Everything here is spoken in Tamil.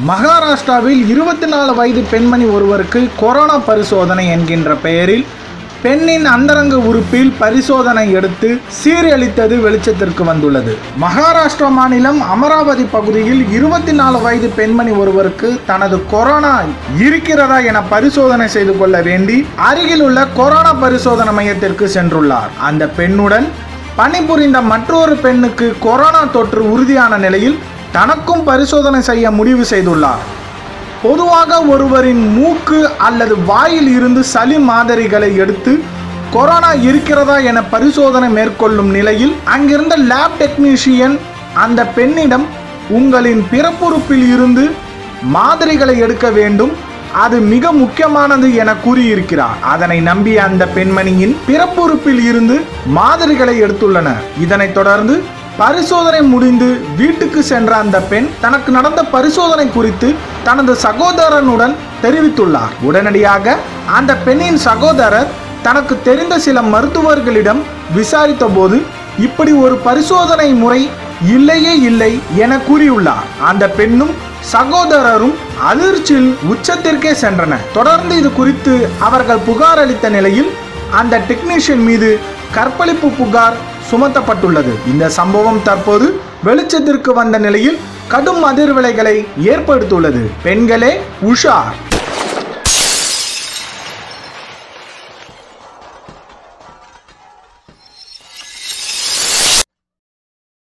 மகாராஷ்டிராவில் இருபத்தி நாலு வயது பெண்மணி ஒருவருக்கு கொரோனா பரிசோதனை என்கின்ற பெயரில் பெண்ணின் அந்தரங்க உறுப்பில் பரிசோதனை எடுத்து சீரழித்தது வெளிச்சத்திற்கு வந்துள்ளது மகாராஷ்டிரா மாநிலம் அமராவதி பகுதியில் இருபத்தி நாலு வயது பெண்மணி ஒருவருக்கு தனது கொரோனா இருக்கிறதா என பரிசோதனை செய்து கொள்ள வேண்டி அருகில் உள்ள கொரோனா பரிசோதனை மையத்திற்கு சென்றுள்ளார் அந்த பெண்ணுடன் பணிபுரிந்த மற்றொரு பெண்ணுக்கு கொரோனா தொற்று உறுதியான நிலையில் தனக்கும் பரிசோதனை செய்ய முடிவு செய்துள்ளார் பொதுவாக ஒருவரின் மூக்கு அல்லது வாயில் இருந்து சளி மாதிரிகளை எடுத்து கொரோனா இருக்கிறதா என பரிசோதனை மேற்கொள்ளும் நிலையில் அங்கிருந்த லேப் டெக்னீஷியன் அந்த பெண்ணிடம் உங்களின் பிறப்புறுப்பில் இருந்து மாதிரிகளை எடுக்க வேண்டும் அது மிக முக்கியமானது என கூறியிருக்கிறார் அதனை நம்பிய அந்த பெண்மணியின் பிறப்புறுப்பில் இருந்து மாதிரிகளை எடுத்துள்ளனர் இதனைத் தொடர்ந்து பரிசோதனை முடிந்து வீட்டுக்கு சென்ற அந்த பெண் தனக்கு நடந்த பரிசோதனை குறித்து தனது சகோதரனுடன் தெரிவித்துள்ளார் உடனடியாக அந்த பெண்ணின் சகோதரர் தனக்கு தெரிந்த சில மருத்துவர்களிடம் விசாரித்த போது இப்படி ஒரு பரிசோதனை முறை இல்லையே இல்லை என கூறியுள்ளார் அந்த பெண்ணும் சகோதரரும் அதிர்ச்சியில் உச்சத்திற்கே சென்றனர் தொடர்ந்து இது குறித்து அவர்கள் புகார் அளித்த நிலையில் அந்த டெக்னீஷியன் மீது கற்பழிப்பு புகார் சுமத்தப்பட்டுள்ளது இந்த சம்பவம் தற்போது வெளிச்சத்திற்கு வந்த நிலையில் கடும் அதிர்வலைகளை ஏற்படுத்தியுள்ளது பெண்களே உஷார்